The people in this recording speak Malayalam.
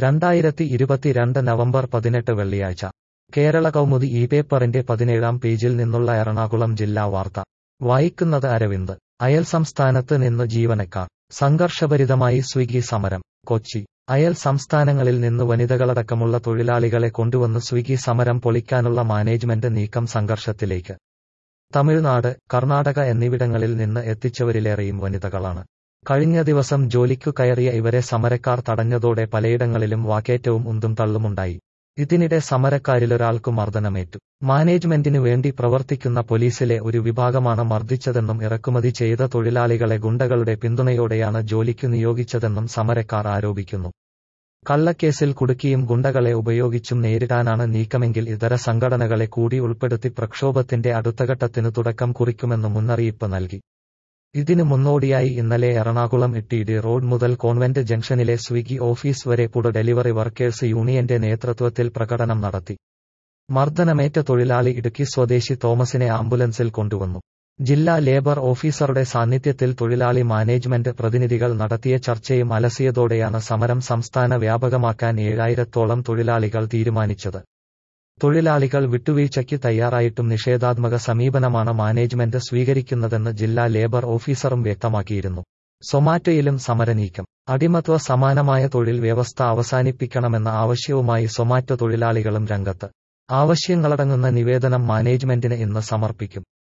രണ്ടായിരത്തി ഇരുപത്തിരണ്ട് നവംബർ പതിനെട്ട് വെള്ളിയാഴ്ച കേരള കൗമുദി ഈ പേപ്പറിന്റെ പതിനേഴാം പേജിൽ നിന്നുള്ള എറണാകുളം ജില്ലാ വാർത്ത വായിക്കുന്നത് അരവിന്ദ് അയൽ സംസ്ഥാനത്ത് നിന്ന് ജീവനക്കാർ സംഘർഷഭരിതമായി സ്വിഗ്ഗി സമരം കൊച്ചി അയൽ സംസ്ഥാനങ്ങളിൽ നിന്ന് വനിതകളടക്കമുള്ള തൊഴിലാളികളെ കൊണ്ടുവന്ന് സ്വിഗ്ഗി സമരം പൊളിക്കാനുള്ള മാനേജ്മെന്റ് നീക്കം സംഘർഷത്തിലേക്ക് തമിഴ്നാട് കർണാടക എന്നിവിടങ്ങളിൽ നിന്ന് എത്തിച്ചവരിലേറെയും വനിതകളാണ് കഴിഞ്ഞ ദിവസം ജോലിക്കു കയറിയ ഇവരെ സമരക്കാർ തടഞ്ഞതോടെ പലയിടങ്ങളിലും വാക്കേറ്റവും ഉന്തും തള്ളുമുണ്ടായി ഇതിനിടെ സമരക്കാരിലൊരാൾക്കു മർദ്ദനമേറ്റു മാനേജ്മെന്റിനു വേണ്ടി പ്രവർത്തിക്കുന്ന പോലീസിലെ ഒരു വിഭാഗമാണ് മർദ്ദിച്ചതെന്നും ഇറക്കുമതി ചെയ്ത തൊഴിലാളികളെ ഗുണ്ടകളുടെ പിന്തുണയോടെയാണ് ജോലിക്കു നിയോഗിച്ചതെന്നും സമരക്കാർ ആരോപിക്കുന്നു കള്ളക്കേസിൽ കുടുക്കിയും ഗുണ്ടകളെ ഉപയോഗിച്ചും നേരിടാനാണ് നീക്കമെങ്കിൽ ഇതര സംഘടനകളെ കൂടി ഉൾപ്പെടുത്തി പ്രക്ഷോഭത്തിന്റെ അടുത്തഘട്ടത്തിനു തുടക്കം കുറിക്കുമെന്ന് മുന്നറിയിപ്പ് നൽകി ഇതിനു മുന്നോടിയായി ഇന്നലെ എറണാകുളം ഇട്ടിഡി റോഡ് മുതൽ കോൺവെന്റ് ജംഗ്ഷനിലെ സ്വിഗ്ഗി ഓഫീസ് വരെ ഫുഡ് ഡെലിവറി വർക്കേഴ്സ് യൂണിയന്റെ നേതൃത്വത്തിൽ പ്രകടനം നടത്തി മർദ്ദനമേറ്റ തൊഴിലാളി ഇടുക്കി സ്വദേശി തോമസിനെ ആംബുലൻസിൽ കൊണ്ടുവന്നു ജില്ലാ ലേബർ ഓഫീസറുടെ സാന്നിധ്യത്തിൽ തൊഴിലാളി മാനേജ്മെന്റ് പ്രതിനിധികൾ നടത്തിയ ചർച്ചയും അലസിയതോടെയാണ് സമരം സംസ്ഥാന വ്യാപകമാക്കാൻ ഏഴായിരത്തോളം തൊഴിലാളികൾ തീരുമാനിച്ചത് തൊഴിലാളികൾ വിട്ടുവീഴ്ചയ്ക്ക് തയ്യാറായിട്ടും നിഷേധാത്മക സമീപനമാണ് മാനേജ്മെന്റ് സ്വീകരിക്കുന്നതെന്ന് ജില്ലാ ലേബർ ഓഫീസറും വ്യക്തമാക്കിയിരുന്നു സൊമാറ്റോയിലും സമരനീക്കം അടിമത്വ സമാനമായ തൊഴിൽ വ്യവസ്ഥ അവസാനിപ്പിക്കണമെന്ന ആവശ്യവുമായി സൊമാറ്റോ തൊഴിലാളികളും രംഗത്ത് ആവശ്യങ്ങളടങ്ങുന്ന നിവേദനം മാനേജ്മെന്റിന് ഇന്ന് സമർപ്പിക്കും